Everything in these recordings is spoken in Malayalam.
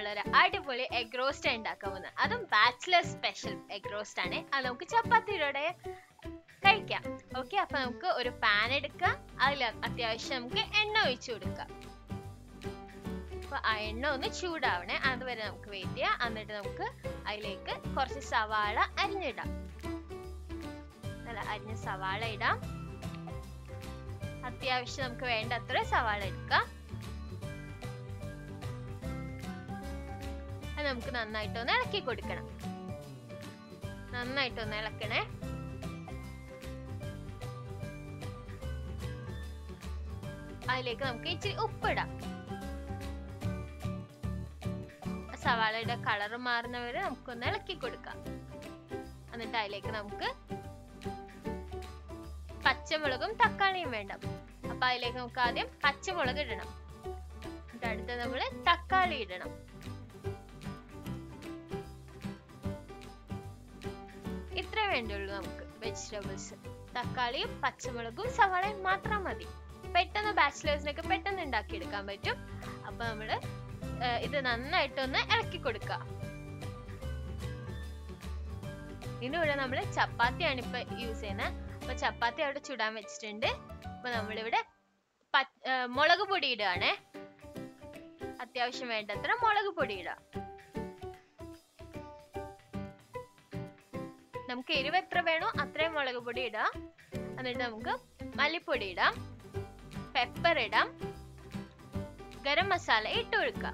നമ്മളൊരു അടിപൊളി എഗ് റോസ്റ്റ് ഉണ്ടാക്കാൻ പോകുന്നത് അതും ബാച്ചിലർ സ്പെഷ്യൽ എഗ് റോസ്റ്റ് ആണ് അത് നമുക്ക് ചപ്പാത്തിയുടെ കഴിക്കാം ഓക്കെ അപ്പൊ നമുക്ക് ഒരു പാൻ എടുക്കാം അതിൽ അത്യാവശ്യം നമുക്ക് എണ്ണ ഒഴിച്ചു കൊടുക്കാം അപ്പൊ ആ എണ്ണ ഒന്ന് ചൂടാവണേ അതുവരെ നമുക്ക് വെയിറ്റ് ചെയ്യാം എന്നിട്ട് നമുക്ക് അതിലേക്ക് കുറച്ച് സവാള അരിഞ്ഞിടാം നല്ല അരിഞ്ഞ സവാള ഇടാം അത്യാവശ്യം നമുക്ക് വേണ്ടത്ര സവാള എടുക്കാം അത് നമുക്ക് നന്നായിട്ടൊന്ന് ഇളക്കി കൊടുക്കണം നന്നായിട്ടൊന്ന് ഇളക്കണേ അതിലേക്ക് നമുക്ക് ഇച്ചിരി ഉപ്പിടാം സവാളയുടെ കളർ മാറുന്നവരെ നമുക്കൊന്ന് ഇളക്കി കൊടുക്കാം എന്നിട്ട് അതിലേക്ക് നമുക്ക് പച്ചമുളകും തക്കാളിയും വേണ്ട അപ്പൊ അതിലേക്ക് നമുക്ക് ആദ്യം പച്ചമുളക് ഇടണം എന്നിട്ട് അടുത്ത് നമ്മൾ തക്കാളി ഇടണം ഇത്രേ വേണ്ടുള്ളൂ നമുക്ക് വെജിറ്റബിൾസ് തക്കാളിയും പച്ചമുളകും സവാളയും മാത്രം മതി പെട്ടെന്ന് ബാച്ചിലേഴ്സിനൊക്കെ പെട്ടെന്ന് ഉണ്ടാക്കിയെടുക്കാൻ പറ്റും അപ്പൊ നമ്മള് ഇത് നന്നായിട്ടൊന്ന് ഇളക്കി കൊടുക്കുക ഇതിനൂടെ നമ്മൾ ചപ്പാത്തിയാണ് ഇപ്പൊ യൂസ് ചെയ്യുന്നത് അപ്പൊ ചപ്പാത്തി അവിടെ ചുടാൻ വെച്ചിട്ടുണ്ട് അപ്പൊ നമ്മളിവിടെ മുളക് പൊടി ഇടുകയാണേ അത്യാവശ്യം വേണ്ടത്ര മുളക് പൊടി ഇടാം നമുക്ക് എരിവ് എത്ര വേണോ അത്രയും മുളക് പൊടി ഇടാം എന്നിട്ട് നമുക്ക് മല്ലിപ്പൊടി ഇടാം പെപ്പർ ഇടാം ഗരം മസാല ഇട്ട് കൊടുക്കാം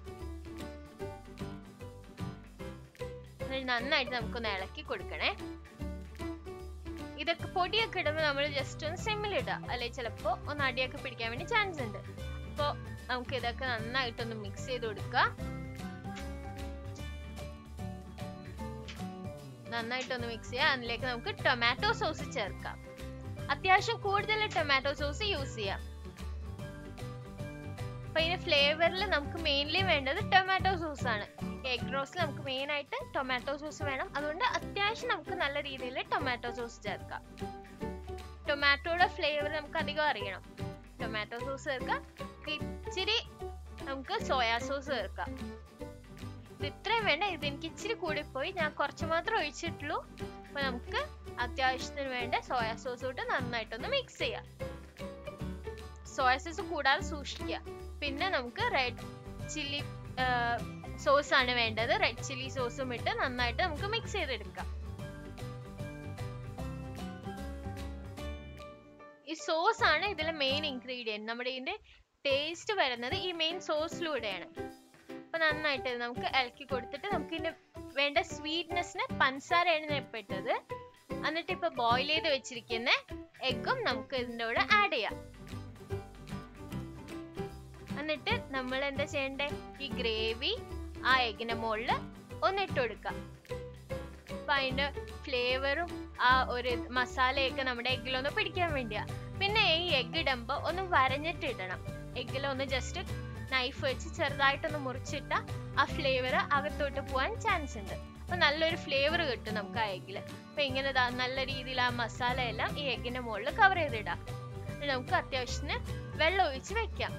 നന്നായിട്ട് നമുക്കൊന്ന് ഇളക്കി കൊടുക്കണേ ഇതൊക്കെ പൊടിയൊക്കെ ഇടുമ്പോൾ നമ്മൾ ജസ്റ്റ് ഒന്ന് സിമ്മിൽ ഇടുക അല്ലെ ചിലപ്പോ ഒന്ന് അടിയൊക്കെ പിടിക്കാൻ വേണ്ടി ചാൻസ് ഉണ്ട് അപ്പോ നമുക്ക് ഇതൊക്കെ നന്നായിട്ടൊന്ന് മിക്സ് ചെയ്ത് കൊടുക്കുക നന്നായിട്ടൊന്ന് മിക്സ് ചെയ്യാം അതിലേക്ക് നമുക്ക് ടൊമാറ്റോ സോസ് ചേർക്കാം അത്യാവശ്യം കൂടുതൽ ടൊമാറ്റോ സോസ് യൂസ് ചെയ്യാം അപ്പൊ ഇതിന് ഫ്ലേവറിൽ നമുക്ക് മെയിൻലി വേണ്ടത് ടൊമാറ്റോ സോസ് ആണ് എഗ് റോസ്റ്റിൽ നമുക്ക് മെയിൻ ആയിട്ട് ടൊമാറ്റോ സോസ് വേണം അതുകൊണ്ട് അത്യാവശ്യം നമുക്ക് നല്ല രീതിയിൽ ടൊമാറ്റോ സോസ് ചേർക്കാം ടൊമാറ്റോയുടെ ഫ്ലേവർ നമുക്ക് അധികം അറിയണം ടൊമാറ്റോ സോസ് ചേർക്കാം ഇച്ചിരി നമുക്ക് സോയാ സോസ് ചേർക്കാം ഇത് ഇത്രയും വേണ്ട ഇത് എനിക്ക് ഇച്ചിരി കൂടിപ്പോയി ഞാൻ കുറച്ച് മാത്രം ഒഴിച്ചിട്ടുള്ളൂ അപ്പൊ നമുക്ക് അത്യാവശ്യത്തിന് വേണ്ട സോയാ സോസ് തൊട്ട് നന്നായിട്ടൊന്ന് മിക്സ് ചെയ്യാം സോയ സോസ് കൂടാതെ സൂക്ഷിക്കുക പിന്നെ നമുക്ക് റെഡ് ചില്ലി സോസ് ആണ് വേണ്ടത് റെഡ് ചില്ലി സോസും ഇട്ട് നന്നായിട്ട് നമുക്ക് മിക്സ് ചെയ്തെടുക്കാം ഈ സോസ് ആണ് ഇതിലെ മെയിൻ ഇൻഗ്രീഡിയൻറ്റ് നമ്മുടെ ഇതിന്റെ ടേസ്റ്റ് വരുന്നത് ഈ മെയിൻ സോസിലൂടെയാണ് അപ്പൊ നന്നായിട്ട് നമുക്ക് ഇളക്കി കൊടുത്തിട്ട് നമുക്ക് ഇതിന്റെ വേണ്ട സ്വീറ്റ്നെസ്സിന് പഞ്ചസാരയാണ് ഞാൻ ഇപ്പൊ ഇട്ടത് എന്നിട്ട് ഇപ്പൊ ബോയിൽ ചെയ്ത് വെച്ചിരിക്കുന്ന എഗ്ഗും നമുക്ക് ഇതിൻ്റെ കൂടെ ആഡ് ചെയ്യാം എന്നിട്ട് നമ്മൾ എന്താ ചെയ്യണ്ടേ ഈ ഗ്രേവി ആ എഗിന്റെ മുകളിൽ ഒന്ന് ഇട്ട് കൊടുക്കാം അപ്പൊ അതിന്റെ ഫ്ലേവറും ആ ഒരു മസാലയൊക്കെ നമ്മുടെ എഗ്ഗിലൊന്ന് പിടിക്കാൻ വേണ്ടിയാ പിന്നെ ഈ എഗ്ഗ് ഇടുമ്പോ ഒന്ന് വരഞ്ഞിട്ട് ഇടണം എഗ്ഗിലൊന്ന് ജസ്റ്റ് നൈഫ് വെച്ച് ചെറുതായിട്ടൊന്ന് മുറിച്ചിട്ട ആ ഫ്ലേവർ അകത്തോട്ട് പോവാൻ ചാൻസ് ഉണ്ട് അപ്പൊ നല്ലൊരു ഫ്ലേവർ കിട്ടും നമുക്ക് ആ എഗ്ഗില് അപ്പൊ ഇങ്ങനെ നല്ല രീതിയിൽ ആ മസാല എല്ലാം ഈ എഗ്ഗിന്റെ മുകളിൽ കവർ ചെയ്തിടാം നമുക്ക് അത്യാവശ്യത്തിന് വെള്ളം ഒഴിച്ച് വെക്കാം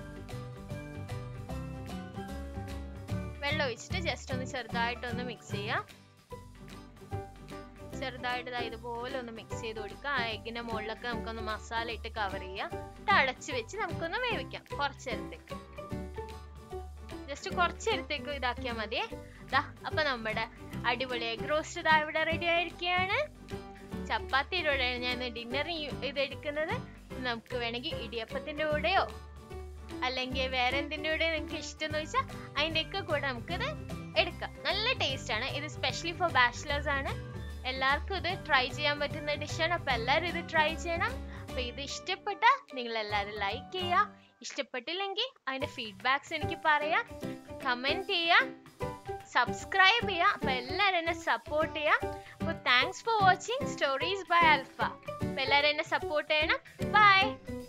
വെള്ളം ഒഴിച്ചിട്ട് ജസ്റ്റ് ഒന്ന് ചെറുതായിട്ടൊന്ന് മിക്സ് ചെയ്യാം ചെറുതായിട്ട് ഇതുപോലെ ഒന്ന് മിക്സ് ചെയ്ത് കൊടുക്കുക ആ എഗ്ഗിന്റെ മുകളിലൊക്കെ നമുക്കൊന്ന് മസാല ഇട്ട് കവർ ചെയ്യാം എന്നിട്ട് അടച്ചു വെച്ച് നമുക്കൊന്ന് വേവിക്കാം കുറച്ച് നേരത്തേക്ക് ജസ്റ്റ് കുറച്ച് നേരത്തേക്ക് ഇതാക്കിയാൽ മതിയേ ദാ അപ്പൊ നമ്മുടെ അടിപൊളി എഗ് റോസ്റ്റ് ഇതാ ഇവിടെ റെഡി ആയിരിക്കുകയാണ് ചപ്പാത്തിയിലൂടെയാണ് ഞാൻ ഡിന്നറിന് ഇത് എടുക്കുന്നത് നമുക്ക് വേണമെങ്കിൽ ഇടിയപ്പത്തിന്റെ കൂടെയോ അല്ലെങ്കിൽ വേറെ എന്തിൻ്റെ കൂടെ നിങ്ങൾക്ക് ഇഷ്ടം എന്ന് വെച്ചാൽ അതിൻ്റെയൊക്കെ കൂടെ നമുക്കിത് എടുക്കാം നല്ല ടേസ്റ്റ് ആണ് ഇത് സ്പെഷ്യലി ഫോർ ബാച്ചിലേഴ്സ് ആണ് എല്ലാവർക്കും ഇത് ട്രൈ ചെയ്യാൻ പറ്റുന്ന ഡിഷാണ് അപ്പൊ എല്ലാവരും ഇത് ട്രൈ ചെയ്യണം അപ്പൊ ഇത് ഇഷ്ടപ്പെട്ട നിങ്ങൾ എല്ലാവരും ലൈക്ക് ചെയ്യുക ഇഷ്ടപ്പെട്ടില്ലെങ്കിൽ അതിന്റെ ഫീഡ്ബാക്സ് എനിക്ക് പറയാം കമന്റ് ചെയ്യാം സബ്സ്ക്രൈബ് ചെയ്യുക അപ്പൊ എല്ലാവരും എന്നെ സപ്പോർട്ട് ചെയ്യാം അപ്പോൾ thanks for watching stories by Alpha അപ്പൊ എല്ലാവരും എന്നെ സപ്പോർട്ട് ചെയ്യണം ബൈ